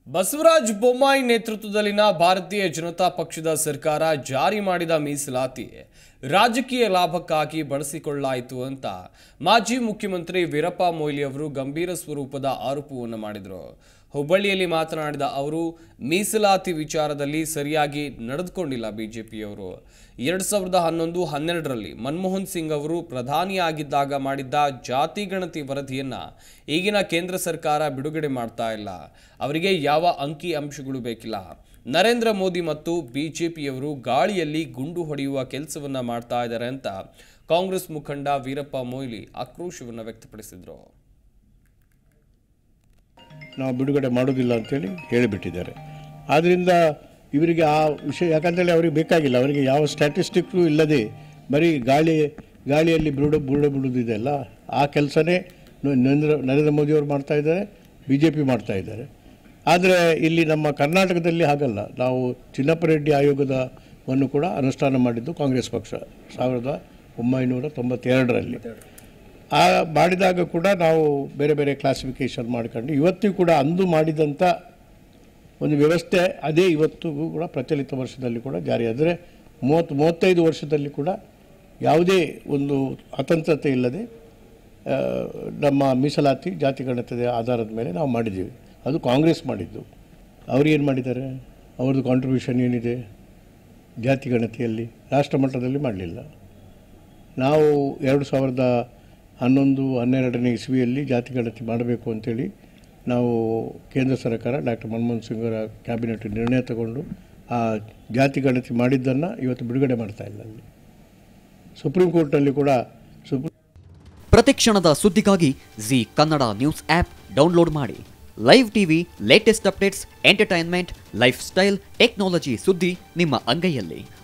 ಬಸವರಾಜ ಬೊಮ್ಮಾಯಿ ನೇತೃತ್ವದಲ್ಲಿನ ಭಾರತೀಯ ಜನತಾ ಪಕ್ಷದ ಸರ್ಕಾರ ಜಾರಿ ಮಾಡಿದ ಮೀಸಲಾತಿ ರಾಜಕೀಯ ಲಾಭಕ್ಕಾಗಿ ಬಳಸಿಕೊಳ್ಳಲಾಯಿತು ಅಂತ ಮಾಜಿ ಮುಖ್ಯಮಂತ್ರಿ ವೀರಪ್ಪ ಮೊಯ್ಲಿ ಅವರು ಗಂಭೀರ ಸ್ವರೂಪದ ಆರೋಪವನ್ನು ಮಾಡಿದರು ಹುಬ್ಬಳ್ಳಿಯಲ್ಲಿ ಮಾತನಾಡಿದ ಅವರು ಮೀಸಲಾತಿ ವಿಚಾರದಲ್ಲಿ ಸರಿಯಾಗಿ ನಡೆದುಕೊಂಡಿಲ್ಲ ಬಿಜೆಪಿಯವರು ಎರಡ್ ಸಾವಿರದ ಹನ್ನೊಂದು ಹನ್ನೆರಡರಲ್ಲಿ ಮನಮೋಹನ್ ಸಿಂಗ್ ಅವರು ಪ್ರಧಾನಿಯಾಗಿದ್ದಾಗ ಮಾಡಿದ್ದ ಜಾತಿ ಗಣತಿ ವರದಿಯನ್ನ ಈಗಿನ ಕೇಂದ್ರ ಸರ್ಕಾರ ಬಿಡುಗಡೆ ಮಾಡ್ತಾ ಇಲ್ಲ ಅವರಿಗೆ ಯಾವ ಅಂಕಿ ಅಂಶಗಳು ಬೇಕಿಲ್ಲ ನರೇಂದ್ರ ಮೋದಿ ಮತ್ತು ಬಿಜೆಪಿಯವರು ಗಾಳಿಯಲ್ಲಿ ಗುಂಡು ಹೊಡೆಯುವ ಕೆಲಸವನ್ನ ಮಾಡ್ತಾ ಇದ್ದಾರೆ ಅಂತ ಕಾಂಗ್ರೆಸ್ ಮುಖಂಡ ವೀರಪ್ಪ ಮೊಯ್ಲಿ ಆಕ್ರೋಶವನ್ನು ವ್ಯಕ್ತಪಡಿಸಿದರು ನಾವು ಬಿಡುಗಡೆ ಮಾಡೋದಿಲ್ಲ ಅಂತೇಳಿ ಹೇಳಿಬಿಟ್ಟಿದ್ದಾರೆ ಆದ್ದರಿಂದ ಇವರಿಗೆ ಆ ವಿಷಯ ಯಾಕಂತೇಳಿ ಅವರಿಗೆ ಬೇಕಾಗಿಲ್ಲ ಅವರಿಗೆ ಯಾವ ಸ್ಟ್ಯಾಟಿಸ್ಟಿಕ್ಸು ಇಲ್ಲದೆ ಬರೀ ಗಾಳಿ ಗಾಳಿಯಲ್ಲಿ ಬುರುಡ ಬುರುಡ ಬಿಡುವುದಿದೆ ಅಲ್ಲ ಆ ಕೆಲಸನೇ ನರೇಂದ್ರ ನರೇಂದ್ರ ಮೋದಿಯವರು ಮಾಡ್ತಾ ಇದ್ದಾರೆ ಬಿ ಜೆ ಪಿ ಮಾಡ್ತಾ ಇದ್ದಾರೆ ಆದರೆ ಇಲ್ಲಿ ನಮ್ಮ ಕರ್ನಾಟಕದಲ್ಲಿ ಹಾಗಲ್ಲ ನಾವು ಚಿನ್ನಪ್ಪ ರೆಡ್ಡಿ ಆಯೋಗದವನ್ನು ಕೂಡ ಅನುಷ್ಠಾನ ಮಾಡಿದ್ದು ಕಾಂಗ್ರೆಸ್ ಪಕ್ಷ ಸಾವಿರದ ಒಂಬೈನೂರ ತೊಂಬತ್ತೆರಡರಲ್ಲಿ ಆ ಮಾಡಿದಾಗ ಕೂಡ ನಾವು ಬೇರೆ ಬೇರೆ ಕ್ಲಾಸಿಫಿಕೇಷನ್ ಮಾಡ್ಕೊಂಡು ಇವತ್ತಿಗೂ ಕೂಡ ಅಂದು ಮಾಡಿದಂಥ ಒಂದು ವ್ಯವಸ್ಥೆ ಅದೇ ಇವತ್ತಿಗೂ ಕೂಡ ಪ್ರಚಲಿತ ವರ್ಷದಲ್ಲಿ ಕೂಡ ಜಾರಿ ಆದರೆ ಮೂವತ್ತು ಮೂವತ್ತೈದು ವರ್ಷದಲ್ಲಿ ಕೂಡ ಯಾವುದೇ ಒಂದು ಅತಂತ್ರತೆ ಇಲ್ಲದೆ ಆ, ನಮ್ಮ ಮೀಸಲಾತಿ ಜಾತಿ ಗಣತದ ಆಧಾರದ ಮೇಲೆ ನಾವು ಮಾಡಿದ್ದೀವಿ ಅದು ಕಾಂಗ್ರೆಸ್ ಮಾಡಿದ್ದು ಅವ್ರು ಏನು ಮಾಡಿದ್ದಾರೆ ಅವ್ರದ್ದು ಕಾಂಟ್ರಿಬ್ಯೂಷನ್ ಏನಿದೆ ಜಾತಿ ಗಣತಿಯಲ್ಲಿ ರಾಷ್ಟ್ರ ಮಟ್ಟದಲ್ಲಿ ಮಾಡಲಿಲ್ಲ ನಾವು ಎರಡು ಸಾವಿರದ ಹನ್ನೊಂದು ಹನ್ನೆರಡನೇ ಇಸ್ವಿಯಲ್ಲಿ ಜಾತಿ ಗಣತಿ ಮಾಡಬೇಕು ಅಂತೇಳಿ ನಾವು ಕೇಂದ್ರ ಸರ್ಕಾರ ಡಾಕ್ಟರ್ ಮನಮೋಹನ್ ಸಿಂಗರ ಕ್ಯಾಬಿನೆಟ್ ನಿರ್ಣಯ ತಗೊಂಡು ಆ ಜಾತಿ ಗಣತಿ ಮಾಡಿದ್ದನ್ನು ಇವತ್ತು ಬಿಡುಗಡೆ ಮಾಡ್ತಾ ಇಲ್ಲ ಅಲ್ಲಿ ಸುಪ್ರೀಂ ಕೋರ್ಟ್ನಲ್ಲಿ ಕೂಡ ಸುಪ್ರೀಂ ಪ್ರತಿಕ್ಷಣದ ಸುದ್ದಿಗಾಗಿ Zee Kannada news app download ಮಾಡಿ live TV latest updates entertainment lifestyle technology ಸುದ್ದಿ ನಿಮ್ಮ ಅಂಗೈಯಲ್ಲಿ